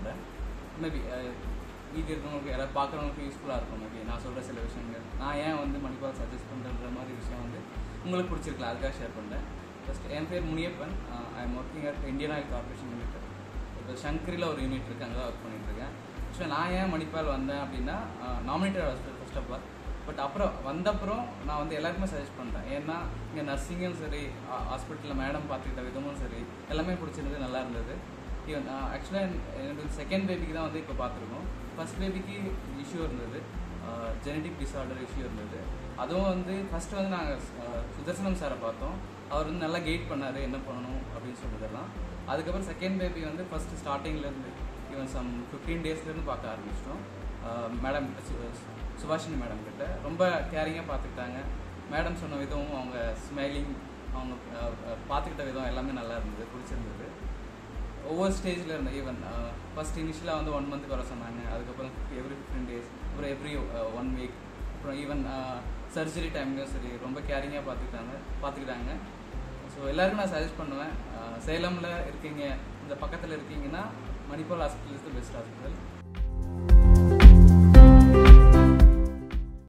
பண்ணுறேன் மேபி வீட்டில் இருக்கிறவங்களுக்கு யாராவது பார்க்குறவங்களுக்கு யூஸ்ஃபுல்லாக இருக்கும் மேபி நான் சொல்கிற சில விஷயங்கள் நான் ஏன் வந்து மணிப்பால் சஜஸ்ட் பண்ணுறன்ற மாதிரி விஷயம் வந்து உங்களுக்கு பிடிச்சிருக்கலாம் அதுக்காக ஷேர் பண்ணுறேன் ஃபஸ்ட் என் பேர் Muniyappan I am working at Indian Oil Corporation Limited இப்போ சங்கரியில் ஒரு யூனிட் இருக்குது அங்கே தான் ஒர்க் பண்ணிட்டு இருக்கேன் ஸோ நான் ஏன் மணிப்பால் வந்தேன் அப்படின்னா nominated hospital first of all but அப்புறம் வந்தப்புறம் நான் வந்து எல்லாருக்குமே சஜஸ்ட் பண்ணுறேன் ஏன்னா இங்கே நர்சிங்கும் சரி ஹாஸ்பிட்டலில் மேடம் பார்த்துக்கிட்ட விதமும் சரி எல்லாமே பிடிச்சிருந்தது நல்லா இருந்தது ஈவன் ஆக்சுவலாக எனக்கு செகண்ட் பேபிக்கு தான் வந்து இப்போ பார்த்துருக்கோம் ஃபர்ஸ்ட் பேபிக்கு இஷ்யூ இருந்தது ஜெனடிக் டிஸார்டர் இஷ்யூ இருந்தது அதுவும் வந்து ஃபர்ஸ்ட் வந்து நாங்கள் சுதர்சனம் சாரை பார்த்தோம் அவர் வந்து நல்லா கைட் பண்ணார் என்ன பண்ணணும் அப்படின்னு சொல்லிதெல்லாம் அதுக்கப்புறம் செகண்ட் பேபி வந்து ஃபர்ஸ்ட் ஸ்டார்டிங்லேருந்து ஈவன் சம் ஃபிஃப்டீன் டேஸ்லேருந்து பார்க்க ஆரம்பிச்சிட்டோம் மேடம் சுபாஷினி மேடம் கிட்ட ரொம்ப கேரிங்காக பார்த்துக்கிட்டாங்க மேடம் சொன்ன விதமும் அவங்க ஸ்மைலிங் அவங்க பார்த்துக்கிட்ட விதம் எல்லாமே நல்லா இருந்தது பிடிச்சிருந்தது ஒவ்வொரு ஸ்டேஜில் இருந்த ஈவன் ஃபர்ஸ்ட் இனிஷியலாக வந்து ஒன் மந்த்துக்கு வர சொன்னாங்க அதுக்கப்புறம் எவ்ரி ஃபிஃப்டீன் டேஸ் அப்புறம் எவ்ரி ஒன் வீக் அப்புறம் ஈவன் சர்ஜரி டைம்லையும் சரி ரொம்ப கேரிங்காக பார்த்துக்கிட்டாங்க பார்த்துக்கிட்டாங்க ஸோ எல்லாருக்கும் நான் சஜஸ்ட் பண்ணுவேன் சேலமில் இருக்கீங்க இந்த பக்கத்தில் இருக்கீங்கன்னா Manipal hospital is the best hospital